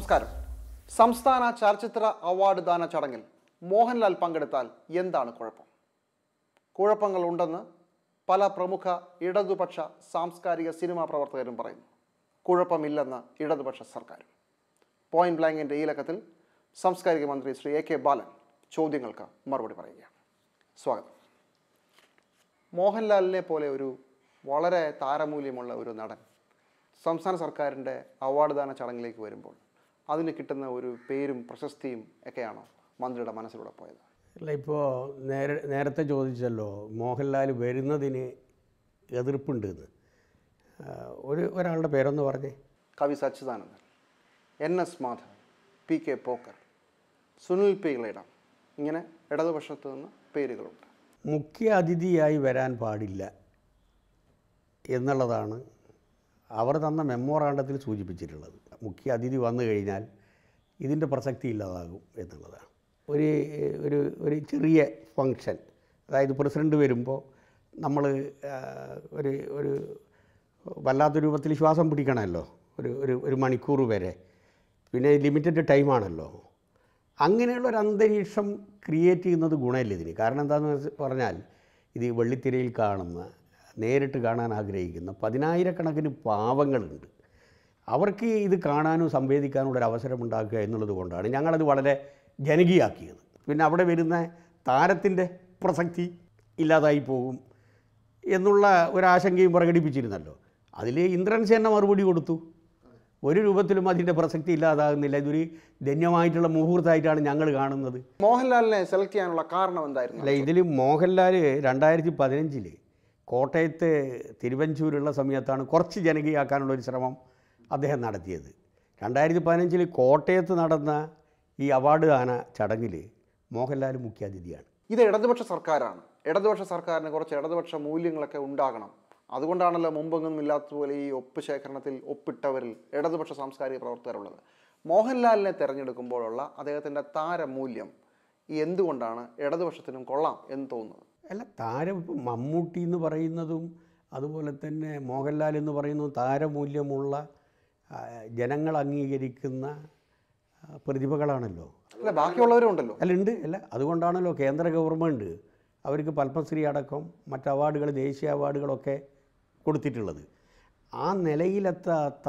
നമസ്കാരം സംസ്ഥാന ചലച്ചിത്ര അവാർഡ് ദാന ചടങ്ങിൽ മോഹൻലാൽ പങ്കെടുത്താൽ എന്താണ് കുഴപ്പം കുഴപ്പങ്ങൾ ഉണ്ടെന്ന് പല പ്രമുഖ ഇടതുപക്ഷ സാംസ്കാരിക സിനിമാ പ്രവർത്തകരും പറയുന്നു കുഴപ്പമില്ലെന്ന് ഇടതുപക്ഷ സർക്കാരും പോയിന്റ് ബ്ലാങ്കിൻ്റെ ഈ ലക്കത്തിൽ സാംസ്കാരിക മന്ത്രി ശ്രീ എ കെ ബാലൻ ചോദ്യങ്ങൾക്ക് മറുപടി പറയുകയാണ് സ്വാഗതം മോഹൻലാലിനെ പോലെ ഒരു വളരെ താരമൂല്യമുള്ള ഒരു നടൻ സംസ്ഥാന സർക്കാരിൻ്റെ അവാർഡ് ദാന ചടങ്ങിലേക്ക് വരുമ്പോൾ അതിന് കിട്ടുന്ന ഒരു പേരും പ്രശസ്തിയും ഒക്കെയാണോ മന്ത്രിയുടെ മനസ്സിലൂടെ പോയത് അല്ല ഇപ്പോൾ നേരെ നേരത്തെ ചോദിച്ചല്ലോ മോഹൻലാൽ വരുന്നതിന് എതിർപ്പുണ്ട് എന്ന് ആ, ഒരു ഒരാളുടെ പേരൊന്ന് പറഞ്ഞേ കവി Sachidanandan N S Madhavan P K Pokker Sunil P Elayidom ഇങ്ങനെ ഇടതുപക്ഷത്ത് നിന്ന് പേരുകളുണ്ട് മുഖ്യ അതിഥിയായി വരാൻ പാടില്ല എന്നുള്ളതാണ് അവർ തന്ന മെമ്മോറാണ്ടത്തിൽ സൂചിപ്പിച്ചിട്ടുള്ളത് മുഖ്യ അതിഥി വന്നു കഴിഞ്ഞാൽ ഇതിൻ്റെ പ്രസക്തി ഇല്ലാതാകും എന്നുള്ളതാണ് ഒരു ഒരു ഒരു ചെറിയ ഫങ്ഷൻ അതായത് പ്രസിഡൻ്റ് വരുമ്പോൾ നമ്മൾ ഒരു ഒരു വല്ലാത്ത രൂപത്തിൽ ശ്വാസം പിടിക്കണമല്ലോ ഒരു ഒരു ഒരു മണിക്കൂർ വരെ പിന്നെ ലിമിറ്റഡ് ടൈമാണല്ലോ അങ്ങനെയുള്ള ഒരു അന്തരീക്ഷം ക്രിയേറ്റ് ചെയ്യുന്നത് ഗുണമില്ല ഇതിന് കാരണം എന്താണെന്ന് വെച്ച് പറഞ്ഞാൽ ഇത് ഈ വെള്ളിത്തിരയിൽ കാണുന്ന നേരിട്ട് കാണാൻ ആഗ്രഹിക്കുന്ന പതിനായിരക്കണക്കിന് പാവങ്ങളുണ്ട് അവർക്ക് ഇത് കാണാനും സംവേദിക്കാനും ഒരു അവസരം ഉണ്ടാക്കുക എന്നുള്ളത് കൊണ്ടാണ് ഞങ്ങളത് വളരെ ജനകീയാക്കിയത് പിന്നെ അവിടെ വരുന്ന താരത്തിൻ്റെ പ്രസക്തി ഇല്ലാതായി പോകും എന്നുള്ള ഒരാശങ്കയും പ്രകടിപ്പിച്ചിരുന്നല്ലോ അതിൽ ഇന്ദ്രൻസ് തന്നെ മറുപടി കൊടുത്തു ഒരു രൂപത്തിലും അതിൻ്റെ പ്രസക്തി ഇല്ലാതാകുന്നില്ല ഇതൊരു ധന്യമായിട്ടുള്ള മുഹൂർത്തമായിട്ടാണ് ഞങ്ങൾ കാണുന്നത് മോഹൻലാലിനെ സെലക്ട് ചെയ്യാനുള്ള കാരണം എന്തായിരുന്നു അല്ല ഇതിൽ മോഹൻലാൽ രണ്ടായിരത്തി പതിനഞ്ചിൽ കോട്ടയത്ത് തിരുവഞ്ചൂരുള്ള സമയത്താണ് കുറച്ച് ജനകീയാക്കാനുള്ള ഒരു ശ്രമം അദ്ദേഹം നടത്തിയത് രണ്ടായിരത്തി പതിനഞ്ചിൽ കോട്ടയത്ത് നടന്ന ഈ അവാർഡ് ദാന ചടങ്ങിൽ മോഹൻലാൽ മുഖ്യാതിഥിയാണ് ഇത് ഇടതുപക്ഷ സർക്കാരാണ് ഇടതുപക്ഷ സർക്കാരിന് കുറച്ച് ഇടതുപക്ഷ മൂല്യങ്ങളൊക്കെ ഉണ്ടാകണം അതുകൊണ്ടാണല്ലോ മുമ്പെങ്ങും ഇല്ലാത്തതുപോലെ ഈ ഒപ്പ് ശേഖരണത്തിൽ ഒപ്പിട്ടവരിൽ ഇടതുപക്ഷ സാംസ്കാരിക പ്രവർത്തകരുള്ളത് മോഹൻലാലിനെ തിരഞ്ഞെടുക്കുമ്പോഴുള്ള അദ്ദേഹത്തിൻ്റെ താരമൂല്യം ഈ എന്തുകൊണ്ടാണ് ഇടതുപക്ഷത്തിനും കൊള്ളാം എന്ന് തോന്നുന്നത് അല്ല താരം ഇപ്പം മമ്മൂട്ടി എന്ന് പറയുന്നതും അതുപോലെ തന്നെ മോഹൻലാൽ എന്ന് പറയുന്നതും താരമൂല്യമുള്ള ആ, ജനങ്ങൾ അംഗീകരിക്കുന്ന ആ, പ്രതിഭകളാണല്ലോ അല്ല ബാക്കിയുള്ളവരും ഉണ്ടല്ലോ അല്ല ഉണ്ട് അല്ല അതുകൊണ്ടാണല്ലോ കേന്ദ്ര ഗവൺമെൻറ് അവർക്ക് പത്മശ്രീ അടക്കം മറ്റ് അവാർഡുകൾ ദേശീയ അവാർഡുകളൊക്കെ കൊടുത്തിട്ടുള്ളത് ആ നിലയിലെത്താത്ത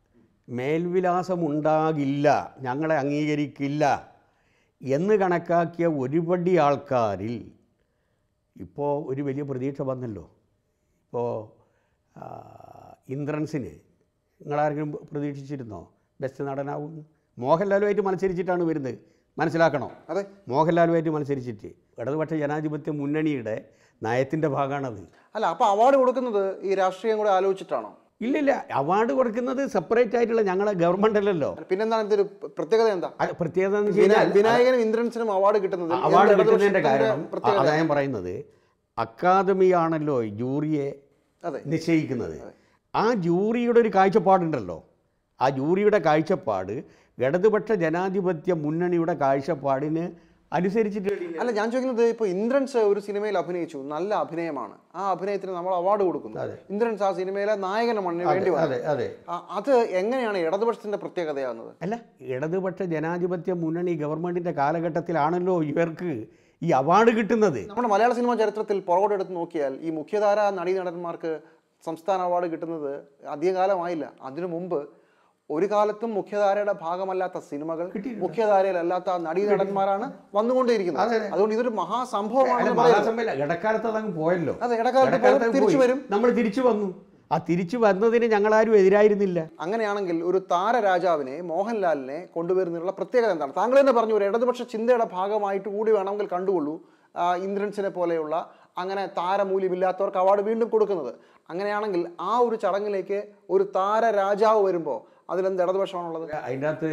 മേൽവിലാസമുണ്ടാകില്ല ഞങ്ങളെ അംഗീകരിക്കില്ല എന്ന് കണക്കാക്കിയ ഒരുപടി ആൾക്കാരിൽ ഇപ്പോൾ ഒരു വലിയ പ്രതീക്ഷ വന്നല്ലോ ഇപ്പോൾ ആ, ഇന്ദ്രൻസിന് നിങ്ങളാരെങ്കിലും പ്രതീക്ഷിച്ചിരുന്നോ ബെസ്റ്റ് നടനാവും മോഹൻലാലുമായിട്ട് മത്സരിച്ചിട്ടാണ് വരുന്നത് മനസ്സിലാക്കണോ അതെ മോഹൻലാലുമായിട്ട് മത്സരിച്ചിട്ട് ഇടതുപക്ഷ ജനാധിപത്യ മുന്നണിയുടെ നയത്തിൻ്റെ ഭാഗമാണത് അല്ല അപ്പോൾ അവാർഡ് കൊടുക്കുന്നത് ഈ രാഷ്ട്രീയം കൂടെ ആലോചിച്ചിട്ടാണോ ഇല്ലില്ല അവാർഡ് കൊടുക്കുന്നത് സെപ്പറേറ്റ് ആയിട്ടുള്ള ഞങ്ങളെ ഗവൺമെൻറ് അല്ലല്ലോ പിന്നെന്താണ് ഇതൊരു പ്രത്യേകത എന്താ അത് പ്രത്യേകത എന്ന് വെച്ച് വിനാ- കഴിഞ്ഞാൽ വിനായകനും ഇന്ദ്രൻസിനും അവാർഡ് കിട്ടുന്നത് അവാർഡ് എന്ത് കിട്ടുന്നതിൻ്റെ ഇടതുപക്ഷത്തിന്റെ കാരണം പ്രത്യേകത അതാ ഞാൻ പറയുന്നത് അക്കാദമിയാണല്ലോ ജൂറിയെ അതെ നിശ്ചയിക്കുന്നത് ആ ജൂറിയുടെ ഒരു കാഴ്ചപ്പാടുണ്ടല്ലോ ആ ജൂറിയുടെ കാഴ്ചപ്പാട് ഇടതുപക്ഷ ജനാധിപത്യ മുന്നണിയുടെ കാഴ്ചപ്പാടിന് അനുസരിച്ചിട്ട് അല്ല ഞാൻ ചോദിക്കുന്നത് ഇപ്പൊ ഇന്ദ്രൻസ് ഒരു സിനിമയിൽ അഭിനയിച്ചു നല്ല അഭിനയമാണ് ആ അഭിനയത്തിന് നമ്മൾ അവാർഡ് കൊടുക്കുന്നു ഇന്ദ്രൻസ് ആ സിനിമയിലെ നായകന് മണ്ണിന് വേണ്ടി വന്നു അതെ അതെ ആ, അത് എങ്ങനെയാണ് ഇടതുപക്ഷത്തിന്റെ പ്രത്യേകതയാകുന്നത് അല്ല ഇടതുപക്ഷ ജനാധിപത്യ മുന്നണി ഗവൺമെൻറ്റിൻ്റെ കാലഘട്ടത്തിലാണല്ലോ ഇവർക്ക് ഈ അവാർഡ് കിട്ടുന്നത് നമ്മുടെ മലയാള സിനിമാ ചരിത്രത്തിൽ പുറകോട്ടെടുത്ത് നോക്കിയാൽ ഈ മുഖ്യധാര നടീനടന്മാർക്ക് സംസ്ഥാന അവാർഡ് കിട്ടുന്നത് അധികകാലമായില്ല അതിനു മുമ്പ് ഒരു കാലത്തും മുഖ്യധാരയുടെ ഭാഗമല്ലാത്ത സിനിമകൾ മുഖ്യധാരയിലല്ലാത്ത നടീനടന്മാരാണ് വന്നുകൊണ്ടേയിരിക്കുന്നത് അതുകൊണ്ട് ഇതൊരു മഹാസംഭവമാണെന്ന് പറയുന്നത് മഹാസമ്മേളനം ഇടക്കാലത്ത് അതങ്ങ് പോയല്ലോ അതെ ഇടക്കാലത്ത് ഇടക്കാലത്ത് പോയി, തിരിച്ചു പോയി. വരും നമ്മൾ തിരിച്ചു വന്നു ആ തിരിച്ചു വന്നതിന് ഞങ്ങളാരും എതിരായിരുന്നില്ല അങ്ങനെയാണെങ്കിൽ ഒരു താരരാജാവിനെ മോഹൻലാലിനെ കൊണ്ടുവരുന്നതിനുള്ള പ്രത്യേകത എന്താണ് താങ്കൾ തന്നെ പറഞ്ഞു ഒരു ഇടതുപക്ഷ ചിന്തയുടെ ഭാഗമായിട്ട് കൂടി വേണമെങ്കിൽ കണ്ടുകൊള്ളൂ ആ, ഇന്ദ്രൻസിനെ പോലെയുള്ള അങ്ങനെ താരമൂല്യമില്ലാത്തവർക്ക് അവാർഡ് വീണ്ടും കൊടുക്കുന്നത് അങ്ങനെയാണെങ്കിൽ ആ ഒരു ചടങ്ങിലേക്ക് ഒരു താരരാജാവ് വരുമ്പോൾ അതിലെന്ത് ഇടതുപക്ഷമാണുള്ളത് അതിൻ്റെ അകത്ത്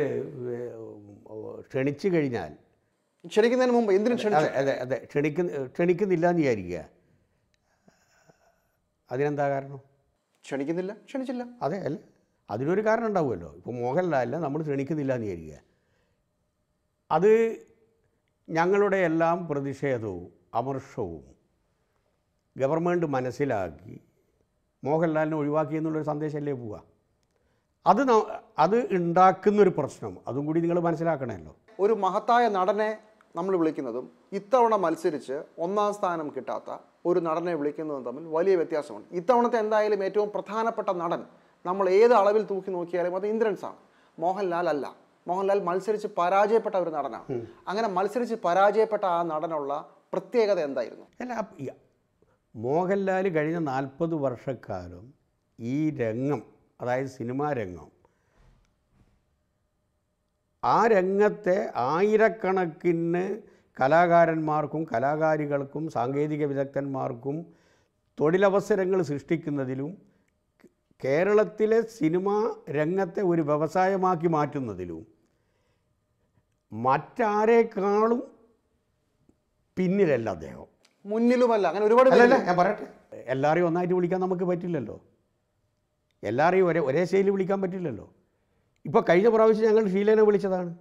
ക്ഷണിച്ചു കഴിഞ്ഞാൽ ക്ഷണിക്കുന്നതിന് മുമ്പ് എന്തിനും ക്ഷണിച്ചു അതെ അതെ അതെ ക്ഷണിക്കുന്ന ക്ഷണിക്കുന്നില്ല എന്ന് വിചാരിക്കുക അതിനെന്താ കാരണം ക്ഷണിക്കുന്നില്ല ക്ഷണിച്ചില്ല അതെ അല്ല അതിനൊരു കാരണം ഉണ്ടാവുമല്ലോ ഇപ്പോൾ മോഹൻലാലിനെ നമ്മൾ ക്ഷണിക്കുന്നില്ല എന്ന് വിചാരിക്കുക അത് ഞങ്ങളുടെ എല്ലാം പ്രതിഷേധവും അമർഷവും ഗവൺമെൻറ് മനസ്സിലാക്കി മോഹൻലാലിനെ ഒഴിവാക്കി എന്നുള്ളൊരു സന്ദേശമല്ലേ പോവുക അത് ന- അത് ഉണ്ടാക്കുന്നൊരു പ്രശ്നം അതും കൂടി നിങ്ങൾ മനസ്സിലാക്കണമല്ലോ ഒരു മഹത്തായ നടനെ നമ്മൾ വിളിക്കുന്നതും ഇത്തവണ മത്സരിച്ച് ഒന്നാം സ്ഥാനം കിട്ടാത്ത ഒരു നടനെ വിളിക്കുന്നതും തമ്മിൽ വലിയ വ്യത്യാസമുണ്ട് ഇത്തവണത്തെ എന്തായാലും ഏറ്റവും പ്രധാനപ്പെട്ട നടൻ നമ്മൾ ഏത് അളവിൽ തൂക്കി നോക്കിയാലും അത് ഇന്ദ്രൻസ് ആണ് മോഹൻലാൽ അല്ല മോഹൻലാൽ മത്സരിച്ച് പരാജയപ്പെട്ട ഒരു നടനാണ് അങ്ങനെ മത്സരിച്ച് പരാജയപ്പെട്ട ആ നടനുള്ള പ്രത്യേകത എന്തായിരുന്നു അല്ല അപ്പ- ഈ മോഹൻലാൽ കഴിഞ്ഞ നാൽപ്പത് വർഷക്കാലം ഈ രംഗം അതായത് സിനിമാ രംഗം ആ രംഗത്തെ ആയിരക്കണക്കിന് കലാകാരന്മാർക്കും കലാകാരികൾക്കും സാങ്കേതിക വിദഗ്ധന്മാർക്കും തൊഴിലവസരങ്ങൾ സൃഷ്ടിക്കുന്നതിലും കേരളത്തിലെ സിനിമാ രംഗത്തെ ഒരു വ്യവസായമാക്കി മാറ്റുന്നതിലും മറ്റാരേക്കാളും പിന്നിലല്ല അദ്ദേഹം മുന്നിലുമല്ല അങ്ങനെ ഒരുപാട് അല്ലല്ല പേരുണ്ട്. ഞാൻ പറയട്ടെ എല്ലാവരെയും ഒന്നായിട്ട് വിളിക്കാൻ നമുക്ക് പറ്റില്ലല്ലോ എല്ലാവരെയും ഒരേ ഒരേ ശൈലി വിളിക്കാൻ പറ്റില്ലല്ലോ ഇപ്പോൾ കഴിഞ്ഞ പ്രാവശ്യം ഞങ്ങൾ ഷീലേനെ വിളിച്ചതാണ്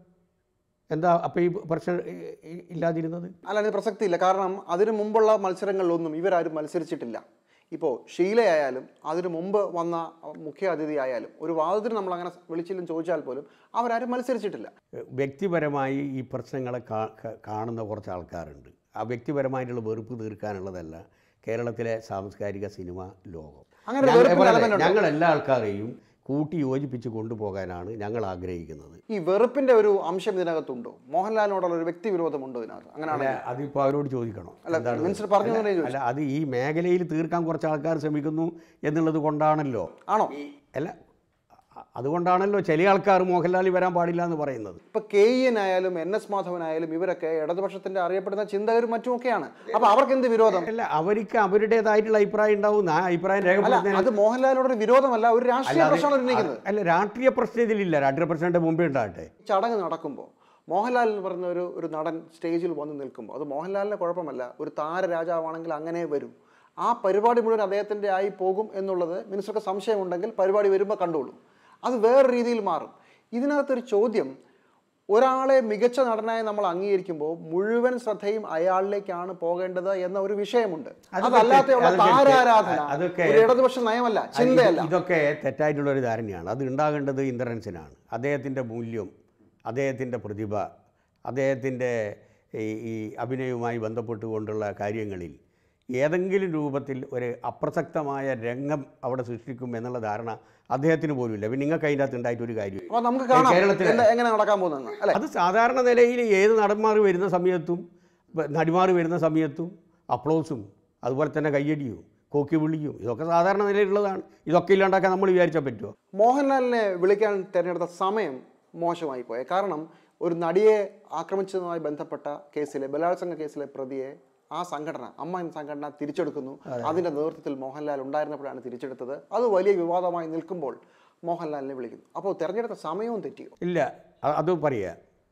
എന്താ അപ്പോൾ ഈ പ്രശ്നം ഇ- ഇ- ഇല്ലാതിരുന്നത് അല്ല അതിന് പ്രസക്തിയില്ല കാരണം അതിനു മുമ്പുള്ള മത്സരങ്ങളിലൊന്നും ഇവരാരും മത്സരിച്ചിട്ടില്ല ഇപ്പോൾ ഷീലയായാലും അതിനു മുമ്പ് വന്ന മുഖ്യ അതിഥി ആയാലും ഒരു വാദത്തിന് നമ്മൾ അങ്ങനെ വിളിച്ചില്ലും ചോദിച്ചാൽ പോലും അവരാരും മത്സരിച്ചിട്ടില്ല വ്യക്തിപരമായി ഈ പ്രശ്നങ്ങളെ കാ- ക- കാണുന്ന കുറച്ച് ആൾക്കാരുണ്ട് ആ വ്യക്തിപരമായിട്ടുള്ള വെറുപ്പ് തീർക്കാനുള്ളതല്ല കേരളത്തിലെ സാംസ്കാരിക സിനിമ ലോകം അങ്ങനെ ഒരു ഞങ്ങൾ- വെറുപ്പിന്റെ പറയട്ടെ, element ഉണ്ടോ? ഞങ്ങൾ എല്ലാ ആൾക്കാരെയും കൂട്ടി യോജിപ്പിച്ച് കൊണ്ടുപോകാനാണ് ഞങ്ങൾ ആഗ്രഹിക്കുന്നത് ഈ വെറുപ്പിന്റെ ഒരു അംശം ഇതിനകത്തുണ്ടോ മോഹൻലാലിനോടുള്ള ഒരു വ്യക്തി വിരോധമുണ്ടോ ഇതിനകത്ത് അങ്ങനെയാണ് അല്ല അതിപ്പോൾ അവരോട് ചോദിക്കണം അല്ല, എന്താണ് മിനിസ്റ്റർ പറഞ്ഞു അല്ല, തന്നെ ചോദിച്ചു. അല്ല അത് ഈ മേഖലയിൽ തീർക്കാൻ കുറച്ച് ആൾക്കാർ ശ്രമിക്കുന്നു എന്നുള്ളത് കൊണ്ടാണല്ലോ ആണോ അല്ല അ- അതുകൊണ്ടാണല്ലോ ചില ആൾക്കാർ മോഹൻലാൽ വരാൻ പാടില്ല എന്ന് പറയുന്നത് ഇപ്പൊ കെ ഇ എൻ ആയാലും എൻ എസ് മാധവനായാലും ഇവരൊക്കെ ഇടതുപക്ഷത്തിന്റെ അറിയപ്പെടുന്ന ചിന്തകരും മറ്റുമൊക്കെയാണ് അപ്പൊ അവർക്ക് എന്ത് വിരോധം അല്ല അവർക്ക് അവരുടേതായിട്ടുള്ള അഭിപ്രായം ഉണ്ടാവും ആ അഭിപ്രായം അല്ല രേഖപ്പെടുത്തുന്നതിന് അത് മോഹൻലാലിനോട് ഒരു വിരോധമല്ല ഒരു രാഷ്ട്രീയ അല്ലാതെ- പ്രശ്നമാണ് ഉന്നയിക്കുന്നത് അല്ല രാഷ്ട്രീയ പ്രശ്നം ഇതിലില്ല രാഷ്ട്രീയ പ്രശ്നത്തിന്റെ മുമ്പേ ഉണ്ടാകട്ടെ ഈ ചടങ്ങ് നടക്കുമ്പോൾ മോഹൻലാൽ എന്ന് പറയുന്ന ഒരു ഒരു നടൻ സ്റ്റേജിൽ വന്ന് നിൽക്കുമ്പോൾ അത് മോഹൻലാലിന് കുഴപ്പമല്ല ഒരു താരരാജാവാണെങ്കിൽ അങ്ങനെ വരും ആ പരിപാടി മുഴുവൻ അദ്ദേഹത്തിൻ്റെ ആയി പോകും എന്നുള്ളത് മിനിസ്റ്റർക്ക് സംശയമുണ്ടെങ്കിൽ പരിപാടി വരുമ്പോൾ കണ്ടോളൂ അത് വേറെ രീതിയിൽ മാറും ഇതിനകത്തൊരു ചോദ്യം ഒരാളെ മികച്ച നടനായി നമ്മൾ അംഗീകരിക്കുമ്പോൾ മുഴുവൻ ശ്രദ്ധയും അയാളിലേക്കാണ് പോകേണ്ടത് എന്ന ഒരു വിഷയമുണ്ട് അതൊക്കെ അതല്ലാതെയുള്ള തെറ്റ്- അതൊക്കെ താരാരാധന തെറ്റ്. അതൊക്കെ- ഒരു ഇടതുപക്ഷ നയമല്ല അത് ഇത് ചിന്തയല്ല ഇതൊക്കെ തെറ്റായിട്ടുള്ള ഒരു ധാരണയാണ് അത് ഉണ്ടാകേണ്ടത് ഇന്ദ്രൻസിനാണ് അദ്ദേഹത്തിൻ്റെ മൂല്യം അദ്ദേഹത്തിൻ്റെ പ്രതിഭ അദ്ദേഹത്തിൻ്റെ ഈ ഈ അഭിനയവുമായി ബന്ധപ്പെട്ടുകൊണ്ടുള്ള കാര്യങ്ങളിൽ ഏതെങ്കിലും രൂപത്തിൽ ഒരു അപ്രസക്തമായ രംഗം അവിടെ സൃഷ്ടിക്കും എന്നുള്ള ധാരണ അദ്ദേഹത്തിന് പോലുമില്ല പിന്നെ നിങ്ങൾക്ക് അതിൻ്റെ അകത്ത് ഉണ്ടായിട്ട് ഒരു കാര്യമില്ല അപ്പൊ നമുക്ക് കാണാം കേരളത്തിലെ- എന്താ- എങ്ങനെ നടക്കാൻ പോകുന്നതെന്ന് അല്ലെ അത് സാധാരണ നിലയിൽ ഏത് നടന്മാർ വരുന്ന സമയത്തും ബ- നടിമാർ വരുന്ന സമയത്തും അപ്ലോസും അതുപോലെ തന്നെ കയ്യടിയും കോക്കി വിളിയും ഇതൊക്കെ സാധാരണ നിലയിലുള്ളതാണ് ഇതൊക്കെ ഇല്ലാണ്ടാക്കാൻ നമ്മൾ വിചാരിച്ചാൽ പറ്റുമോ മോഹൻലാലിനെ വിളിക്കാൻ തിരഞ്ഞെടുത്ത സമയം മോശമായി പോയി കാരണം ഒരു നടിയെ ആക്രമിച്ചതുമായി ബന്ധപ്പെട്ട കേസിലെ ബലാത്സംഗ കേസിലെ പ്രതിയെ ആ സംഘടന അമ്മ എന്ന സംഘടന തിരിച്ചെടുക്കുന്നു അതിന്റെ നേതൃത്വത്തിൽ മോഹൻലാൽ ഉണ്ടായിരുന്നപ്പോഴാണ് തിരിച്ചെടുത്തത് അത് വലിയ വിവാദമായി നിൽക്കുമ്പോൾ മോഹൻലാലിനെ വിളിക്കുന്നു അപ്പോൾ തിരഞ്ഞെടുത്ത സമയവും തെറ്റിയോ ഇല്ല അ- അത് പറയുക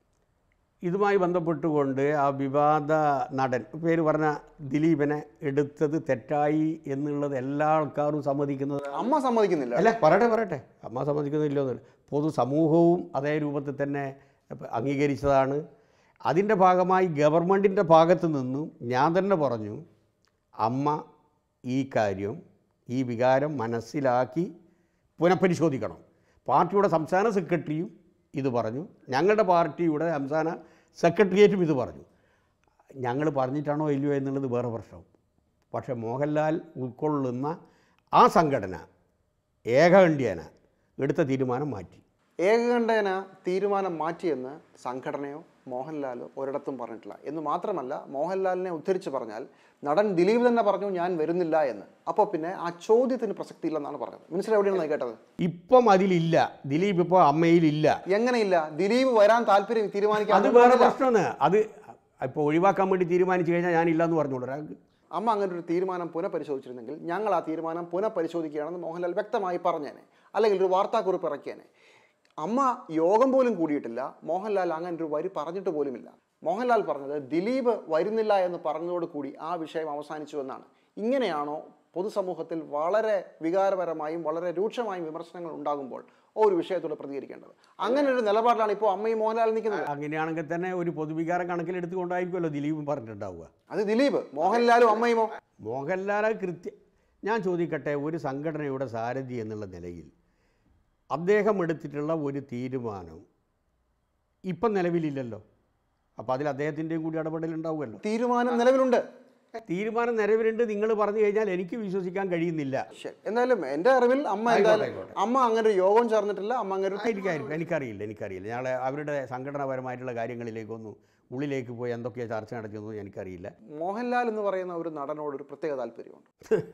ഇതുമായി ബന്ധപ്പെട്ടുകൊണ്ട് ആ വിവാദ നടൻ പേര് പറഞ്ഞ ദിലീപിനെ എടുത്തത് തെറ്റായി എന്നുള്ളത് എല്ലാ ആൾക്കാരും സമ്മതിക്കുന്നത് അമ്മ സമ്മതിക്കുന്നില്ല അല്ല പറയട്ടെ പറയട്ടെ അമ്മ സമ്മതിക്കുന്നില്ലോ എന്നല്ല പൊതുസമൂഹവും അതേ രൂപത്തിൽ തന്നെ അംഗീകരിച്ചതാണ് അതിൻ്റെ ഭാഗമായി ഗവൺമെൻറ്റിൻ്റെ ഭാഗത്ത് നിന്നും ഞാൻ തന്നെ പറഞ്ഞു അമ്മ ഈ കാര്യം ഈ വികാരം മനസ്സിലാക്കി പുനഃപരിശോധിക്കണം പാർട്ടിയുടെ സംസ്ഥാന സെക്രട്ടറിയും ഇത് പറഞ്ഞു ഞങ്ങളുടെ പാർട്ടിയുടെ സംസ്ഥാന സെക്രട്ടേറിയറ്റും ഇത് പറഞ്ഞു ഞങ്ങൾ പറഞ്ഞിട്ടാണോ ഇല്ലയോ എന്നുള്ളത് വേറെ പ്രശ്നം പക്ഷേ മോഹൻലാൽ ഉൾക്കൊള്ളുന്ന ആ സംഘടന ഏകകണ്ഠ്യേന എടുത്ത തീരുമാനം മാറ്റി ഏകകണ്ഠേന തീരുമാനം മാറ്റിയെന്ന് സംഘടനയോ മോഹൻലാലോ ഒരിടത്തും പറഞ്ഞിട്ടില്ല എന്ന് മാത്രമല്ല മോഹൻലാലിനെ ഉദ്ധരിച്ച് പറഞ്ഞാൽ നടൻ ദിലീപ് തന്നെ പറഞ്ഞു ഞാൻ വരുന്നില്ല എന്ന് അപ്പോൾ പിന്നെ ആ ചോദ്യത്തിന് പ്രസക്തി ഇല്ലെന്നാണ് പറഞ്ഞത് മിനിസ്റ്റർ എവിടെയാണ് കേട്ടത് ഇപ്പം അതിലില്ല ദിലീപ് ഇപ്പോൾ അമ്മയിലില്ല എങ്ങനെയില്ല ദിലീപ് വരാൻ താല്പര്യം തീരുമാനിക്കാൻ അത് വേറെ പ്രശ്നമാണ് അത് ഇപ്പോൾ ഒഴിവാക്കാൻ വേണ്ടി തീരുമാനിച്ചു കഴിഞ്ഞാൽ ഞാനില്ല എന്ന് പറഞ്ഞോളൂ ഒരാൾക്ക് അമ്മ അങ്ങനെ ഒരു തീരുമാനം പുനഃപരിശോധിച്ചിരുന്നെങ്കിൽ ഞങ്ങൾ ആ തീരുമാനം പുനഃപരിശോധിക്കുകയാണെന്ന് മോഹൻലാൽ വ്യക്തമായി പറഞ്ഞേനെ അല്ലെങ്കിൽ ഒരു വാർത്താക്കുറിപ്പ് ഇറക്കിയേനെ അമ്മ യോഗം പോലും കൂടിയിട്ടില്ല മോഹൻലാൽ അങ്ങനെ ഒരു വരി പറഞ്ഞിട്ട് പോലുമില്ല മോഹൻലാൽ പറഞ്ഞത് ദിലീപ് വരുന്നില്ല എന്ന് പറഞ്ഞതോട് കൂടി ആ വിഷയം അവസാനിച്ചു എന്നാണ് ഇങ്ങനെയാണോ പൊതുസമൂഹത്തിൽ വളരെ വികാരപരമായും വളരെ രൂക്ഷമായും വിമർശനങ്ങൾ ഉണ്ടാകുമ്പോൾ ഒരു വിഷയത്തോട് പ്രതികരിക്കേണ്ടത് അങ്ങനെ ഒരു നിലപാടിലാണ് ഇപ്പോൾ അമ്മയും മോഹൻലാൽ നിൽക്കുന്നത് അങ്ങനെയാണെങ്കിൽ തന്നെ ഒരു പൊതുവികാരം കണക്കിലെടുത്തുകൊണ്ടായിരിക്കുമല്ലോ ദിലീപും പറഞ്ഞിട്ടുണ്ടാവുക അത് ദിലീപ് മോഹൻലാലും അമ്മയുമോ മോഹൻലാൽ കൃത്യ ഞാൻ ചോദിക്കട്ടെ ഒരു സംഘടനയുടെ സാരഥി എന്നുള്ള നിലയിൽ അദ്ദേഹം എടുത്തിട്ടുള്ള ഒരു തീരുമാനം ഇപ്പം നിലവിലില്ലല്ലോ അപ്പോൾ അതിൽ അദ്ദേഹത്തിൻ്റെയും കൂടി ഇടപെടലുണ്ടാവുമല്ലോ തീരുമാനം നിലവിലുണ്ട് തീരുമാനം നിലവിലുണ്ട് നിങ്ങൾ പറഞ്ഞു കഴിഞ്ഞാൽ എനിക്ക് വിശ്വസിക്കാൻ കഴിയുന്നില്ല ശരി എന്തായാലും എൻ്റെ അറിവിൽ അമ്മ എന്തായാലും അമ്മ അങ്ങനെ ഒരു യോഗം ചേർന്നിട്ടില്ല അമ്മ അങ്ങനെ ഒരു എനിക്കായിരിക്കും എനിക്കറിയില്ല എനിക്കറിയില്ല ഞങ്ങൾ അവരുടെ സംഘടനാപരമായിട്ടുള്ള കാര്യങ്ങളിലേക്കൊന്നും ഉള്ളിലേക്ക് പോയി എന്തൊക്കെയാണ് ചർച്ച നടത്തിയെന്നും എനിക്കറിയില്ല മോഹൻലാൽ എന്ന് പറയുന്ന ഒരു നടനോട് ഒരു പ്രത്യേക താല്പര്യമുണ്ട്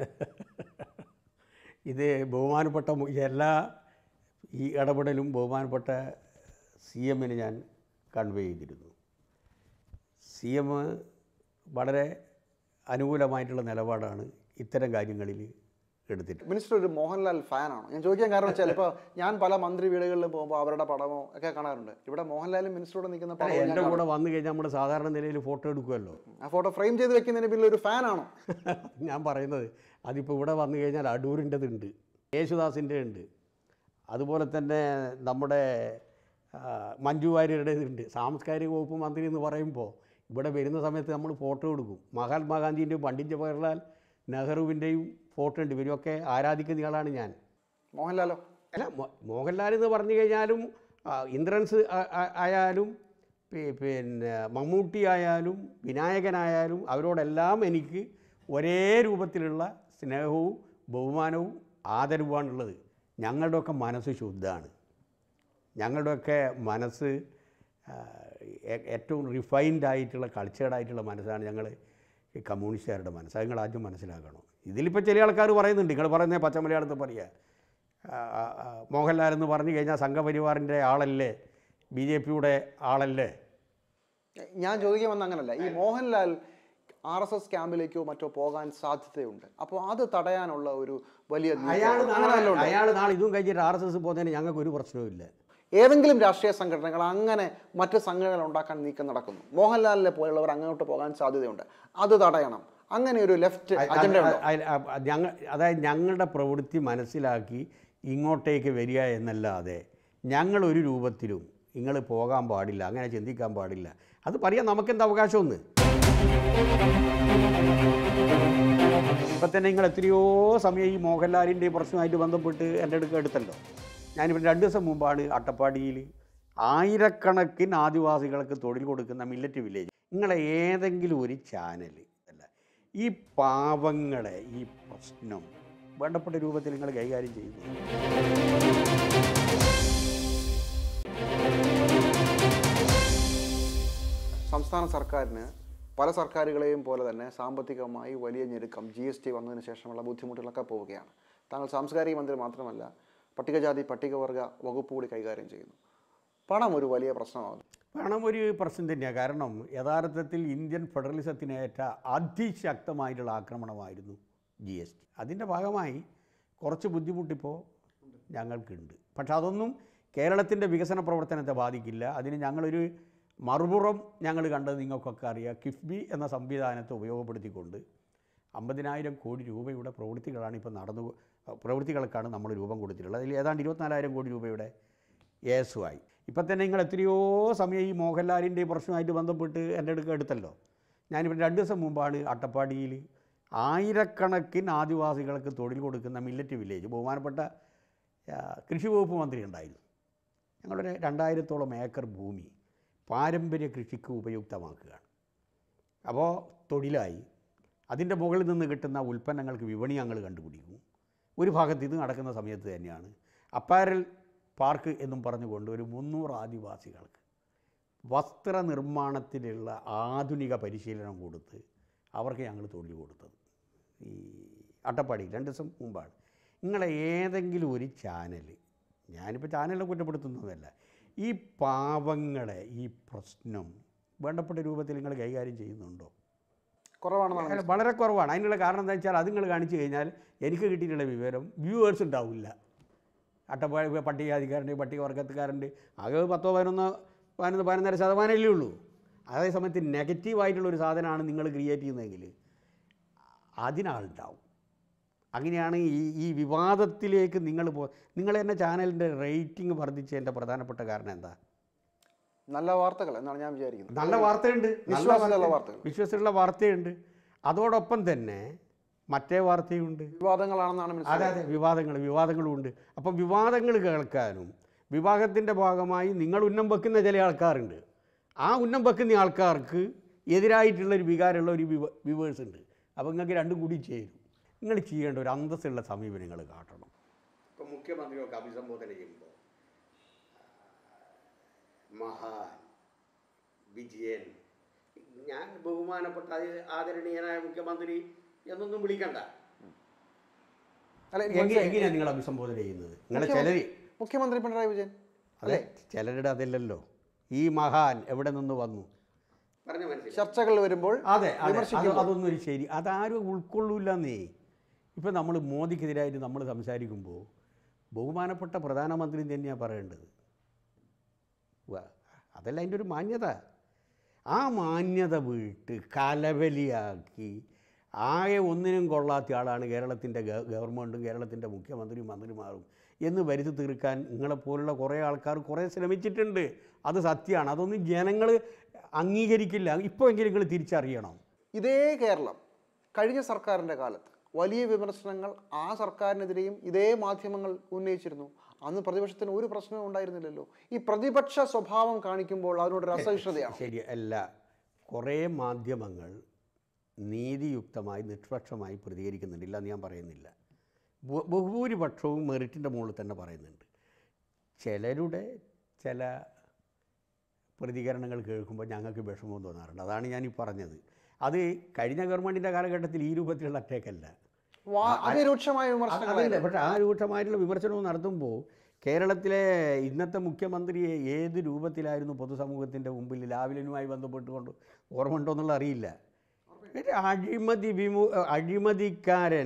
ഇത് ബഹുമാനപ്പെട്ട മു- എല്ലാ ഈ ഇടപെടലും ബഹുമാനപ്പെട്ട സി എമ്മിന് ഞാൻ കൺവേ ചെയ്തിരുന്നു സി എം വളരെ അനുകൂലമായിട്ടുള്ള നിലപാടാണ് ഇത്തരം കാര്യങ്ങളിൽ എടുത്തിട്ട് മിനിസ്റ്റർ ഒരു മോഹൻലാൽ ഫാനാണോ ഞാൻ ചോദിക്കാൻ കാരണം വെച്ചാൽ ഇപ്പോൾ ഞാൻ പല മന്ത്രി വീടുകളിൽ പോകുമ്പോൾ അവരുടെ പടമോ ഒക്കെ കാണാറുണ്ട് ഇവിടെ മോഹൻലാലും മിനിസ്റ്ററോട് നിൽക്കുന്ന പടം ഞാൻ എൻ്റെ കൂടെ വന്നു കഴിഞ്ഞാൽ നമ്മൾ സാധാരണ നിലയിൽ ഫോട്ടോ എടുക്കുമല്ലോ ആ ഫോട്ടോ ഫ്രെയിം ചെയ്ത് വെക്കുന്നതിന് പിന്നിൽ ഒരു ഫാനാണോ ഞാൻ പറയുന്നത് അതിപ്പോൾ ഇവിടെ വന്നു കഴിഞ്ഞാൽ അടൂരിൻ്റെതുണ്ട് യേശുദാസിൻ്റെ ഉണ്ട് അതുപോലെ തന്നെ നമ്മുടെ ആ, മഞ്ജു വാര്യരുടേതുണ്ട് സാംസ്കാരിക വകുപ്പ് മന്ത്രി എന്ന് പറയുമ്പോൾ ഇവിടെ വരുന്ന സമയത്ത് നമ്മൾ ഫോട്ടോ എടുക്കും മഹാത്മാഗാന്ധിൻ്റെയും പണ്ഡിറ്റ് ജവഹർലാൽ നെഹ്റുവിൻ്റെയും ഫോട്ടോ ഉണ്ട് ഇവരൊക്കെ ആരാധിക്കുന്ന ആളാണ് ഞാൻ മോഹൻലാലോ അല്ല മോ- മോഹൻലാൽ എന്ന് പറഞ്ഞു കഴിഞ്ഞാലും ആ, ഇന്ദ്രൻസ് ആ- ആ- ആയാലും പി- പിന്നെ മമ്മൂട്ടി ആയാലും വിനായകനായാലും അവരോടെല്ലാം എനിക്ക് ഒരേ രൂപത്തിലുള്ള സ്നേഹവും ബഹുമാനവും ആദരവുമാണുള്ളത് ഞങ്ങളുടെയൊക്കെ മനസ്സ് ശുദ്ധമാണ് ഞങ്ങളുടെയൊക്കെ മനസ്സ് ആ, ഏ- ഏറ്റവും റിഫൈൻഡ് ആയിട്ടുള്ള കൾച്ചേർഡ് ആയിട്ടുള്ള മനസ്സാണ് ഞങ്ങൾ ഈ കമ്മ്യൂണിസ്റ്റുകാരുടെ മനസ്സ് അത് നിങ്ങൾ ആദ്യം മനസ്സിലാക്കണം ഇതിലിപ്പോൾ ചില ആൾക്കാർ പറയുന്നുണ്ട് നിങ്ങൾ പറയുന്നത് പച്ച മലയാളത്തിൽ പറയുക ആ, ആ, ആ, മോഹൻലാൽ എന്ന് പറഞ്ഞു കഴിഞ്ഞാൽ സംഘപരിവാറിൻ്റെ ആളല്ലേ ബി ജെ പിയുടെ ആളല്ലേ ഞാൻ ചോദിക്കാൻ വന്ന അങ്ങനല്ല ഈ മോഹൻലാൽ ആർ എസ് എസ് ക്യാമ്പിലേക്കോ മറ്റോ പോകാൻ സാധ്യതയുണ്ട് അപ്പോൾ അത് തടയാനുള്ള ഒരു വലിയ നീക്കം അയാൾ നാളെ അങ്ങനെയല്ലോ ഉണ്ട്. അയാൾ നാളെ ഇതും കഴിഞ്ഞിട്ട് ആർ എസ് എസ് പോകുന്നതിന് ഞങ്ങൾക്ക് ഒരു പ്രശ്നവുമില്ല ഏതെങ്കിലും രാഷ്ട്രീയ സംഘടനകൾ അങ്ങനെ മറ്റ് സംഘടനകൾ ഉണ്ടാക്കാൻ നീക്കം നടക്കുന്നു മോഹൻലാലിനെ പോലുള്ളവർ അങ്ങോട്ട് പോകാൻ സാധ്യതയുണ്ട് അത് തടയണം അങ്ങനെ ഒരു ലെഫ്റ്റ് അജണ്ട ഉണ്ടോ അയൽ- അ- അ- ഞങ്ങൾ അതായത് ഞങ്ങളുടെ പ്രവൃത്തി മനസ്സിലാക്കി ഇങ്ങോട്ടേക്ക് വരിക എന്നല്ലാതെ ഞങ്ങൾ ഒരു രൂപത്തിലും നിങ്ങൾ പോകാൻ പാടില്ല അങ്ങനെ ചിന്തിക്കാൻ പാടില്ല അത് പറയാൻ നമുക്കെന്ത് അവകാശമൊന്ന് ഇപ്പം തന്നെ നിങ്ങൾ എത്രയോ സമയം ഈ മോഹൻലാലിൻ്റെ പ്രശ്നമായിട്ട് ബന്ധപ്പെട്ട് എൻ്റെ അടുക്ക എടുത്തല്ലോ ഞാനിപ്പോൾ രണ്ട് ദിവസം മുമ്പാണ് അട്ടപ്പാടിയിൽ ആയിരക്കണക്കിന് ആദിവാസികൾക്ക് തൊഴിൽ കൊടുക്കുന്ന മില്ലറ്റ് വില്ലേജ് നിങ്ങളെ ഏതെങ്കിലും ഒരു ചാനൽ അല്ല ഈ പാവങ്ങളെ ഈ പ്രശ്നം വേണ്ടപ്പെട്ട രൂപത്തിൽ നിങ്ങൾ കൈകാര്യം ചെയ്യുന്നു സംസ്ഥാന സർക്കാരിന് പല സർക്കാരുകളെയും പോലെ തന്നെ സാമ്പത്തികമായി വലിയ ഞെരുക്കം ജി എസ് ടി വന്നതിന് ശേഷമുള്ള ബുദ്ധിമുട്ടുകളൊക്കെ പോവുകയാണ് താങ്കൾ സാംസ്കാരിക മന്ത്രി മാത്രമല്ല പട്ടികജാതി പട്ടികവർഗ വകുപ്പ് കൂടി കൈകാര്യം ചെയ്യുന്നു പണം ഒരു വലിയ പ്രശ്നമാകുന്നു പണം ഒരു പ്രശ്നം തന്നെയാണ് കാരണം യഥാർത്ഥത്തിൽ ഇന്ത്യൻ ഫെഡറലിസത്തിനേറ്റ അതിശക്തമായിട്ടുള്ള ആക്രമണമായിരുന്നു ജി എസ് ടി അതിൻ്റെ ഭാഗമായി കുറച്ച് ബുദ്ധിമുട്ടിപ്പോൾ ഞങ്ങൾക്കുണ്ട് പക്ഷെ അതൊന്നും കേരളത്തിൻ്റെ വികസന പ്രവർത്തനത്തെ ബാധിക്കില്ല അതിന് ഞങ്ങളൊരു മറുപുറം ഞങ്ങൾ കണ്ടത് നിങ്ങൾക്കൊക്കെ അറിയാം കിഫ്ബി എന്ന സംവിധാനത്തെ ഉപയോഗപ്പെടുത്തിക്കൊണ്ട് അമ്പതിനായിരം കോടി രൂപയുടെ പ്രവൃത്തികളാണ് ഇപ്പോൾ നടന്നു പ്രവൃത്തികൾക്കാണ് നമ്മൾ രൂപം കൊടുത്തിട്ടുള്ളത് അതിൽ ഏതാണ്ട് ഇരുപത്തിനാലായിരം കോടി രൂപയുടെ യേസുവായി ഇപ്പം തന്നെ നിങ്ങൾ എത്രയോ സമയം ഈ മോഹൻലാലിൻ്റെ പ്രശ്നമായിട്ട് ബന്ധപ്പെട്ട് എൻ്റെ അടുക്ക എടുത്തല്ലോ ഞാനിപ്പോൾ രണ്ട് ദിവസം മുമ്പാണ് അട്ടപ്പാടിയിൽ ആയിരക്കണക്കിന് ആദിവാസികൾക്ക് തൊഴിൽ കൊടുക്കുന്ന മില്ലറ്റ് വില്ലേജ് ബഹുമാനപ്പെട്ട ആ, കൃഷി വകുപ്പ് മന്ത്രി ഉണ്ടായിരുന്നു ഞങ്ങളുടെ രണ്ടായിരത്തോളം ഏക്കർ ഭൂമി പാരമ്പര്യ കൃഷിക്ക് ഉപയുക്തമാക്കുകയാണ് അപ്പോൾ തൊഴിലായി അതിൻ്റെ മുകളിൽ നിന്ന് കിട്ടുന്ന ഉൽപ്പന്നങ്ങൾക്ക് വിപണി ഞങ്ങൾ കണ്ടുപിടിക്കും ഒരു ഭാഗത്ത് ഇത് നടക്കുന്ന സമയത്ത് തന്നെയാണ് അപ്പാരൽ പാർക്ക് എന്നും പറഞ്ഞുകൊണ്ട് ഒരു മുന്നൂറ് ആദിവാസികൾക്ക് വസ്ത്ര നിർമ്മാണത്തിലുള്ള ആധുനിക പരിശീലനം കൊടുത്ത് അവർക്ക് ഞങ്ങൾ തൊഴിൽ കൊടുത്തത് ഈ അട്ടപ്പാടി രണ്ട് ദിവസം മുമ്പാണ് നിങ്ങളെ ഏതെങ്കിലും ഒരു ചാനൽ ഞാനിപ്പോൾ ചാനലിനെ കുറ്റപ്പെടുത്തുന്നതല്ല ഈ പാവങ്ങളെ ഈ പ്രശ്നം വേണ്ടപ്പെട്ട രൂപത്തിൽ നിങ്ങൾ കൈകാര്യം ചെയ്യുന്നുണ്ടോ കുറവാണെന്നാണ് അല്ല, വളരെ കുറവാണ് അതിനുള്ള കാരണം എന്താ വെച്ചാൽ അത് നിങ്ങൾ കാണിച്ചു കഴിഞ്ഞാൽ എനിക്ക് കിട്ടിയിട്ടുള്ള വിവരം വ്യൂവേഴ്സ് ഉണ്ടാവില്ല അട്ടപ്പാടി പട്ടികജാതിക്കാരുണ്ട് പട്ടികവർഗത്തുകാരുണ്ട് ആകെ പത്തോ പതിനൊന്നോ പതിനൊന്ന് പതിനൊന്നര ശതമാനമല്ലേ ഉള്ളൂ അതേ സമയത്ത് നെഗറ്റീവായിട്ടുള്ള ഒരു സാധനമാണ് നിങ്ങൾ ക്രിയേറ്റ് ചെയ്യുന്നതെങ്കിൽ അതിനാളുണ്ടാവും അങ്ങനെയാണ് ഈ ഈ വിവാദത്തിലേക്ക് നിങ്ങൾ പോ നിങ്ങൾ തന്നെ ചാനലിൻ്റെ റേറ്റിംഗ് വർദ്ധിച്ചതിൻ്റെ പ്രധാനപ്പെട്ട കാരണം എന്താ നല്ല വാർത്തകൾ എന്നാണ് ഞാൻ വിചാരിക്കുന്നത് നല്ല വാർത്തയുണ്ട് നല്ല വിശ്വാസമുള്ള വാർത്ത- വാർത്തകൾ. വിശ്വാസമുള്ള വാർത്തയുണ്ട് അതോടൊപ്പം തന്നെ മറ്റേ വാർത്തയുണ്ട് വിവാദങ്ങളാണെന്നാണ് അതെ മനസ്സിലായത് അതെ വിവാദങ്ങൾ വിവാദങ്ങളുമുണ്ട് അപ്പം വിവാദങ്ങൾ കേൾക്കാനും വിവാഹത്തിൻ്റെ ഭാഗമായി നിങ്ങൾ ഉന്നം വെക്കുന്ന ചില ആൾക്കാരുണ്ട് ആ ഉന്നം വെക്കുന്ന ആൾക്കാർക്ക് എതിരായിട്ടുള്ള ഒരു വികാരമുള്ള ഒരു വിവ വിവേഴ്സ് ഉണ്ട് അപ്പോൾ നിങ്ങൾക്ക് രണ്ടും കൂടി ചേരും നിങ്ങൾ ചെയ്യേണ്ട ഒരു അന്തസ്സുള്ള സമീപനങ്ങൾ കാട്ടണം ഇപ്പം മുഖ്യമന്ത്രിയൊക്കെ അഭിസംബോധന ചെയ്യുമ്പോൾ മഹാൻ വിജയൻ ഞാൻ ബഹുമാനപ്പെട്ട ആദരണീയനായ മുഖ്യമന്ത്രി എന്നൊന്നും വിളിക്കണ്ട അല്ല എങ്ങനെ എങ്ങനെയാണ് നിങ്ങൾ അഭിസംബോധന ചെയ്യുന്നത് നിങ്ങളെ ചിലർ മുഖ്യമന്ത്രി പിണറായി വിജയൻ അതെ ചിലരുടെ അതല്ലല്ലോ ഈ മഹാൻ എവിടെ നിന്ന് വന്നു പറഞ്ഞ മനസ്സിലായി ചർച്ചകൾ വരുമ്പോൾ അതെ അതെ അത് വിമർശിക്കുമ്പോൾ. അതൊന്നും ഒരു ശരി അതാരും ഉൾക്കൊള്ളൂല്ലെന്നേ ഇപ്പം നമ്മൾ മോദിക്കെതിരായിട്ട് നമ്മൾ സംസാരിക്കുമ്പോൾ ബഹുമാനപ്പെട്ട പ്രധാനമന്ത്രി തന്നെയാണ് പറയേണ്ടത് വ- അതല്ല അതിൻ്റെ ഒരു മാന്യത ആ മാന്യത വിട്ട് കലവലിയാക്കി ആകെ ഒന്നിനും കൊള്ളാത്ത ആളാണ് കേരളത്തിൻ്റെ ഗ- ഗവൺമെൻറ്റും കേരളത്തിൻ്റെ മുഖ്യമന്ത്രിയും മന്ത്രിമാരും എന്ന് വരുത്തി തീർക്കാൻ നിങ്ങളെപ്പോലുള്ള കുറേ ആൾക്കാർ കുറേ ശ്രമിച്ചിട്ടുണ്ട് അത് സത്യമാണ് അതൊന്നും ജനങ്ങൾ അംഗീകരിക്കില്ല ഇപ്പോൾ എങ്കിലും നിങ്ങൾ തിരിച്ചറിയണം ഇതേ കേരളം കഴിഞ്ഞ സർക്കാരിൻ്റെ കാലത്ത് വലിയ വിമർശനങ്ങൾ ആ സർക്കാരിനെതിരെയും ഇതേ മാധ്യമങ്ങൾ ഉന്നയിച്ചിരുന്നു അന്ന് പ്രതിപക്ഷത്തിന് ഒരു പ്രശ്നവും ഉണ്ടായിരുന്നില്ലല്ലോ ഈ പ്രതിപക്ഷ സ്വഭാവം കാണിക്കുമ്പോൾ അതിനോടൊരു അസഹിഷ്ണുതയാണ് ശരി അല്ല കുറേ മാധ്യമങ്ങൾ നീതിയുക്തമായി നിഷ്പക്ഷമായി പ്രതികരിക്കുന്നുണ്ട് ഇല്ല എന്ന് ഞാൻ പറയുന്നില്ല ബഹു- ബഹുഭൂരിപക്ഷവും മെറിറ്റിൻ്റെ മുകളിൽ തന്നെ പറയുന്നുണ്ട് ചിലരുടെ ചില പ്രതികരണങ്ങൾ കേൾക്കുമ്പോൾ ഞങ്ങൾക്ക് വിഷമവും തോന്നാറുണ്ട് അതാണ് ഞാൻ ഈ പറഞ്ഞത് അത് കഴിഞ്ഞ ഗവൺമെൻറ്റിൻ്റെ കാലഘട്ടത്തിൽ ഈ രൂപത്തിലുള്ള അറ്റേക്കല്ല വാ- അതിരൂക്ഷമായ വിമർശനങ്ങൾ അതില്ല പക്ഷേ ആ രൂക്ഷമായിട്ടുള്ള വിമർശനവും നടത്തുമ്പോൾ കേരളത്തിലെ ഇന്നത്തെ മുഖ്യമന്ത്രിയെ ഏത് രൂപത്തിലായിരുന്നു പൊതുസമൂഹത്തിൻ്റെ മുമ്പിൽ ലാവലിനുമായി ബന്ധപ്പെട്ടുകൊണ്ട് ഓർമ്മ ഉണ്ടോ എന്നുള്ള അറിയില്ല ഒരു അഴിമതി വിമു അഴിമതിക്കാരൻ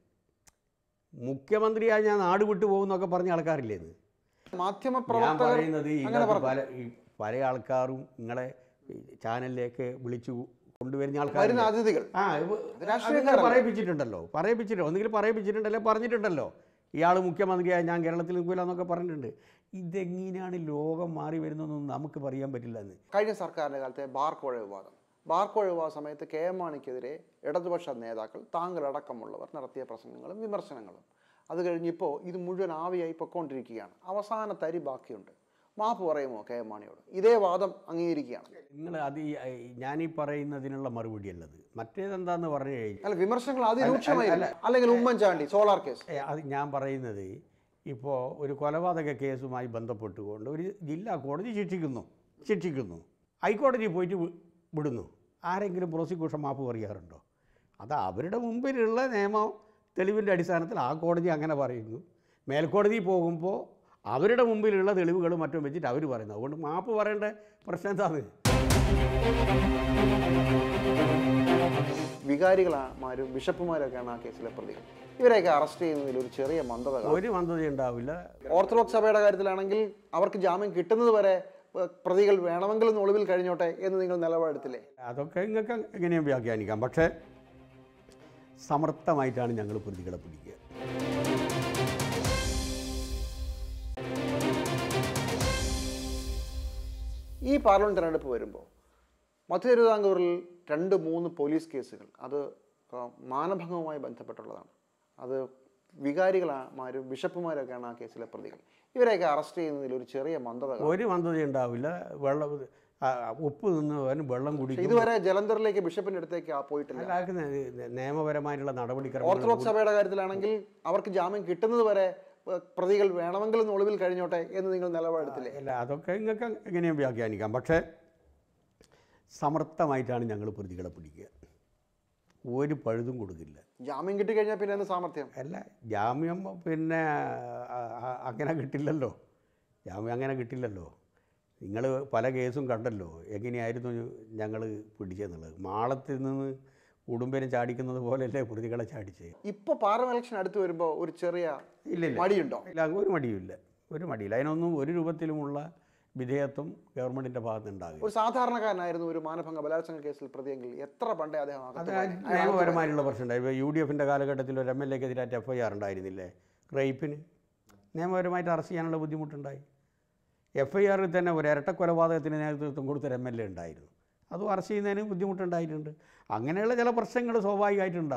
മുഖ്യമന്ത്രിയായി ഞാൻ നാട് വിട്ടു പോകുന്നൊക്കെ പറഞ്ഞ ആൾക്കാരില്ലേ ഇത് മാധ്യമ ഞാൻ പ്രവർത്തകർ പറയുന്നത് അങ്ങനെ ഇതിനകത്ത് പറഞ്ഞു പല ഈ പല ആൾക്കാരും നിങ്ങളെ ഈ ചാനലിലേക്ക് വിളിച്ചു കൊണ്ടുവരുന്ന വരുന്ന ആൾക്കാർ അതിഥികൾ ആ ഇപ്പൊ രാഷ്ട്രീയക്കാരല്ല. അതിങ്ങനെ പറയിപ്പിച്ചിട്ടുണ്ടല്ലോ പറയിപ്പിച്ചിട്ടുണ്ട് ഒന്നുകിൽ പറയിപ്പിച്ചിട്ടുണ്ടല്ലോ പറഞ്ഞിട്ടുണ്ടല്ലോ ഇയാൾ മുഖ്യമന്ത്രിയായി ഞാൻ കേരളത്തിൽ നിൽക്കില്ല എന്നൊക്കെ പറഞ്ഞിട്ടുണ്ട് ഇതെങ്ങനെയാണ് ലോകം മാറി വരുന്നതെന്നൊന്നും നമുക്ക് പറയാൻ പറ്റില്ല എന്ന് കഴിഞ്ഞ സർക്കാരിൻ്റെ കാലത്തെ ബാർക്കോഴ വിവാദം ബാർക്കോഴ വിവാദ സമയത്ത് കെ എം മാണിക്കെതിരെ ഇടതുപക്ഷ നേതാക്കൾ താങ്കളടക്കമുള്ളവർ നടത്തിയ പ്രസംഗങ്ങളും വിമർശനങ്ങളും അത് കഴിഞ്ഞിപ്പോൾ ഇത് മുഴുവൻ ആവിയായി പൊക്കോണ്ടിരിക്കുകയാണ് അവസാന തരി ബാക്കിയുണ്ട് മാപ്പ് പറയുമോ കെ എം മാണിയോട് ഇതേ വാദം അംഗീകരിക്കുകയാണ് നിങ്ങൾ അത് ഈ- ഈ ഞാനീ പറയുന്നതിനുള്ള മറുപടി അല്ലത് മറ്റേതെന്താന്ന് പറഞ്ഞു കഴിഞ്ഞാൽ അല്ല വിമർശനങ്ങൾ അതിരൂക്ഷമായില്ല അല്ലെങ്കിൽ ഉമ്മൻചാണ്ടി സോളാർ കേസ് ഏ, അത് ഞാൻ പറയുന്നത് ഇപ്പോൾ ഒരു കൊലപാതക കേസുമായി ബന്ധപ്പെട്ടുകൊണ്ട് ഒരു ജില്ലാ കോടതി ശിക്ഷിക്കുന്നു ശിക്ഷിക്കുന്നു ഹൈക്കോടതി പോയിട്ട് വി- വിടുന്നു ആരെങ്കിലും പ്രോസിക്യൂഷൻ മാപ്പ് പറയാറുണ്ടോ അത് അവരുടെ മുമ്പിലുള്ള നിയമ തെളിവിൻ്റെ അടിസ്ഥാനത്തിൽ ആ കോടതി അങ്ങനെ പറയുന്നു മേൽക്കോടതി പോകുമ്പോൾ അവരുടെ മുമ്പിലുള്ള തെളിവുകളും മറ്റും വെച്ചിട്ട് അവർ പറയുന്നു അതുകൊണ്ട് മാപ്പ് പറയേണ്ട പ്രശ്നം എന്താണ് വികാരികളാരും ബിഷപ്പുമാരൊക്കെയാണ് ആ കേസിലെ പ്രതികൾ ഇവരെയൊക്കെ അറസ്റ്റ് ചെയ്യുന്നതിൽ ഒരു ചെറിയ മന്ദത കാണും. ഒരു മന്ദത ഉണ്ടാവില്ല ഓർത്തഡോക്സ് സഭയുടെ കാര്യത്തിലാണെങ്കിൽ അവർക്ക് ജാമ്യം കിട്ടുന്നത് വരെ ഏഹ്, പ്രതികൾ വേണമെങ്കിലും ഒളിവിൽ കഴിഞ്ഞോട്ടെ എന്ന് നിങ്ങൾ നിലപാടെടുത്തില്ലേ അതൊക്കെ നിങ്ങൾക്ക് എങ്ങനെയും വ്യാഖ്യാനിക്കാം പക്ഷേ സമർത്ഥമായിട്ടാണ് ഞങ്ങൾ പ്രതികളെ പിടിക്കുക ഈ പാർലമെന്റ് തെരഞ്ഞെടുപ്പ് വരുമ്പോൾ മധ്യ തിരുവിതാംകൂറിൽ രണ്ട് മൂന്ന് പോലീസ് കേസുകൾ അത് ആ, മാനഭംഗവുമായി ബന്ധപ്പെട്ടുള്ളതാണ് അത് വികാരികളാരും ബിഷപ്പുമാരൊക്കെയാണ് ആ കേസിലെ പ്രതികൾ ഇവരെയൊക്കെ അറസ്റ്റ് ചെയ്യുന്നതിൽ ഒരു ചെറിയ മന്ദത കാണും. ഒരു മന്ദത ഉണ്ടാവില്ല വെള്ളം ആ, ഉപ്പ് നിന്നവന് വെള്ളം കുടിക്കും ഇതുവരെ ജലന്ധറിലേക്ക് ബിഷപ്പിന്റെ അടുത്തേക്ക് ആ പോയിട്ടില്ല അല്ലാതെ നെ- നിയമപരമായിട്ടുള്ള നടപടിക്രമങ്ങൾ ഓർത്തഡോക്സ് സഭയുടെ കാര്യത്തിലാണെങ്കിൽ അവർക്ക് ജാമ്യം കിട്ടുന്നത് വരെ ഏഹ്, പ്രതികൾ വേണമെങ്കിലും ഒളിവിൽ കഴിഞ്ഞോട്ടെ എന്ന് നിങ്ങൾ നിലപാടെടുത്തില്ലേ അല്ല അതൊക്കെ നിങ്ങൾക്ക് എങ്ങനെയും വ്യാഖ്യാനിക്കാം പക്ഷേ സമർത്ഥമായിട്ടാണ് ഞങ്ങൾ പ്രതികളെ പിടിക്കുക ഒരു പഴുതും കൊടുക്കില്ല ജാമ്യം കിട്ടിക്കഴിഞ്ഞാൽ പിന്നെ എന്ത് സാമർഥ്യം അല്ല ജാമ്യം പിന്നെ ആ, ആ, അങ്ങനെ കിട്ടില്ലല്ലോ ജാമ്യം അങ്ങനെ കിട്ടില്ലല്ലോ നിങ്ങൾ പല കേസും കണ്ടല്ലോ എങ്ങനെയായിരുന്നു ഞങ്ങൾ പിടിച്ചെന്നുള്ളത് മാളത്തിൽ നിന്ന് ഉടുമ്പനെ ചാടിക്കുന്നത് പോലെയല്ലേ പ്രതികളെ ചാടിച്ചത് ഇപ്പൊ പാർലമെന്റ് ഇലക്ഷൻ അടുത്ത് വരുമ്പോൾ ഒരു ചെറിയ ഇല്ല ഇല്ല മടിയുണ്ടോ ഇല്ല ഒരു മടിയുമില്ല ഒരു മടിയില്ല അതിനൊന്നും ഒരു രൂപത്തിലുമുള്ള വിധേയത്വം ഗവൺമെൻറ്റിൻ്റെ ഭാഗത്ത് ഉണ്ടാകും ഒരു സാധാരണക്കാരനായിരുന്നു ഒരു മാനഭംഗ ബലാത്സംഗ കേസിൽ പ്രതിയെങ്കിൽ എത്ര പണ്ടേ അദ്ദേഹം അത് അകത്ത് ആ പോയി? അയാൾ നിയമപരമായിട്ടുള്ള പ്രശ്നമുണ്ടായി ഇപ്പോൾ യു ഡി എഫിൻ്റെ കാലഘട്ടത്തിൽ ഒരു എം എൽ എക്കെതിരായിട്ട് എഫ് ഐ ആർ ഉണ്ടായിരുന്നില്ലേ റേപ്പിന് നിയമപരമായിട്ട് അറസ്റ്റ് ചെയ്യാനുള്ള ബുദ്ധിമുട്ടുണ്ടായി എഫ് ഐ ആറിൽ തന്നെ ഒരു ഇരട്ട കൊലപാതകത്തിന് നേതൃത്വം കൊടുത്തൊരു എം എൽ എ ഉണ്ടായിരുന്നു അതും അറസ്റ്റ് ചെയ്യുന്നതിന് ബുദ്ധിമുട്ടുണ്ടായിട്ടുണ്ട് അങ്ങനെയുള്ള ചില പ്രശ്നങ്ങൾ സ്വാഭാവികമായിട്ടുണ്ടാവും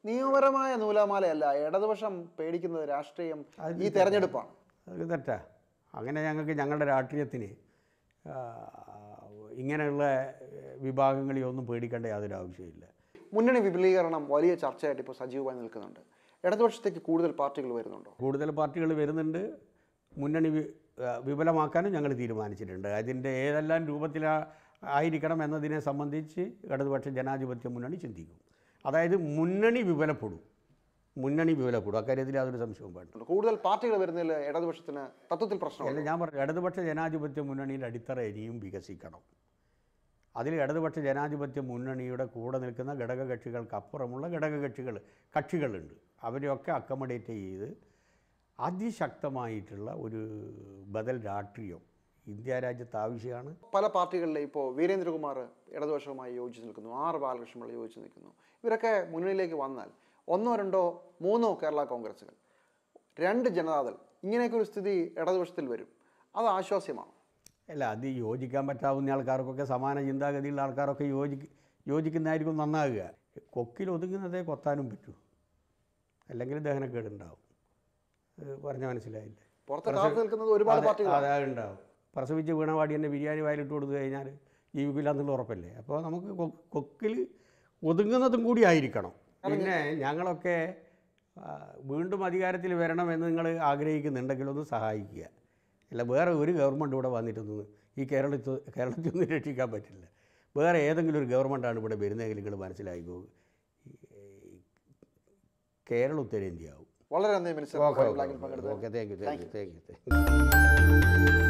നിയമപരമായ നൂലാമാലയല്ല ഇടതുപക്ഷം പേടിക്കുന്നത് രാഷ്ട്രീയം ഈ തെരഞ്ഞെടുപ്പാണ് അത് തെറ്റാ അങ്ങനെ ഞങ്ങൾക്ക് ഞങ്ങളുടെ രാഷ്ട്രീയത്തിന് ആ, ഇങ്ങനെയുള്ള വിഭാഗങ്ങളെയൊന്നും പേടിക്കേണ്ട യാതൊരു ആവശ്യമില്ല മുന്നണി വിപുലീകരണം വലിയ ചർച്ചയായിട്ട് ഇപ്പോൾ സജീവമായി നിൽക്കുന്നുണ്ട് ഇടതുപക്ഷത്തേക്ക് കൂടുതൽ പാർട്ടികൾ വരുന്നുണ്ടോ കൂടുതൽ പാർട്ടികൾ വരുന്നുണ്ട് മുന്നണി വി- ആ, വിപുലമാക്കാനും ഞങ്ങൾ തീരുമാനിച്ചിട്ടുണ്ട് അതിൻ്റെ ഏതെല്ലാം രൂപത്തിലാ ആയിരിക്കണം എന്നതിനെ സംബന്ധിച്ച് ഇടതുപക്ഷ ജനാധിപത്യ മുന്നണി ചിന്തിക്കും അതായത് മുന്നണി വിപുലപ്പെടും മുന്നണി വിപുലപ്പെടും അക്കാര്യത്തിൽ യാതൊരു സംശയവും വേണ്ട കൂടുതൽ പാർട്ടികൾ വരുന്നതിൽ ഇടതുപക്ഷത്തിന് തത്വത്തിൽ പ്രശ്നമുണ്ട് അല്ല ഞാൻ പറഞ്ഞു ഇടതുപക്ഷ ജനാധിപത്യ മുന്നണിയുടെ അടിത്തറ ഇനിയും വികസിക്കണം അതിൽ ഇടതുപക്ഷ ജനാധിപത്യ മുന്നണിയുടെ കൂടെ നിൽക്കുന്ന ഘടകകക്ഷികൾക്കപ്പുറമുള്ള ഘടകകക്ഷികൾ കക്ഷികളുണ്ട് അവരെയൊക്കെ അക്കമഡേറ്റ് ചെയ്ത് അതിശക്തമായിട്ടുള്ള ഒരു ബദൽ രാഷ്ട്രീയം ഇന്ത്യ രാജ്യത്ത് ആവശ്യമാണ് പല പാർട്ടികളിലെ ഇപ്പോൾ വീരേന്ദ്രകുമാർ ഇടതുപക്ഷവുമായി യോജിച്ച് നിൽക്കുന്നു ആർ ബാലകൃഷ്ണപിള്ള യോജിച്ച് നിൽക്കുന്നു ഇവരൊക്കെ മുന്നണിയിലേക്ക് വന്നാൽ ഒന്നോ രണ്ടോ മൂന്നോ കേരള കോൺഗ്രസുകൾ രണ്ട് ജനതാദൾ ഇങ്ങനെയൊക്കെ ഒരു സ്ഥിതി ഇടതുപക്ഷത്തിൽ വരും അത് ആശ്വാസ്യമാണ് അല്ല അത് യോജിക്കാൻ പറ്റാവുന്ന ആൾക്കാർക്കൊക്കെ സമാന ചിന്താഗതിയുള്ള ആൾക്കാരൊക്കെ യോജി യോജിക്കുന്നതായിരിക്കും നന്നാകുക കൊക്കിൽ ഒതുങ്ങുന്നതേ കൊത്താനും പറ്റൂ അല്ലെങ്കിൽ ദഹനക്കേടുണ്ടാവും അത് പറഞ്ഞ മനസ്സിലായില്ലേ പുറത്ത് കാത്തു നിൽക്കുന്നത് ഒരുപാട് അതെ, പാർട്ടികൾ അതെ ഉണ്ടാവും പ്രസവിച്ച് വീണവാടി തന്നെ ബിരിയാണി വായിലിട്ട് കൊടുത്തു കഴിഞ്ഞാൽ ജീവിക്കില്ല എന്നുള്ള ഉറപ്പല്ലേ അപ്പോൾ നമുക്ക് കൊ- കൊക്കിൽ ഒതുങ്ങുന്നതും കൂടി ആയിരിക്കണം പിന്നെ ഞങ്ങളൊക്കെ ആ, വീണ്ടും അധികാരത്തിൽ വരണമെന്ന് നിങ്ങൾ ആഗ്രഹിക്കുന്നുണ്ടെങ്കിൽ ഒന്ന് സഹായിക്കുക അല്ല വേറെ ഒരു ഗവൺമെൻറ് ഇവിടെ വന്നിട്ടൊന്നും ഈ കേരളത്തിൽ കേരളത്തിൽ ഒന്നും രക്ഷിക്കാൻ പറ്റില്ല വേറെ ഏതെങ്കിലും ഒരു ഗവൺമെൻറ്റാണ് ഇവിടെ വരുന്നതെങ്കിൽ നിങ്ങൾ മനസ്സിലായിക്കോ ഈ കേരളം ഉത്തരേന്ത്യയാവും വളരെ നന്ദി മിനിസ്റ്റർ ഓക്കെ ബ്ലാക്കിൽ പങ്കെടുത്തത് okay thank you thank you thank U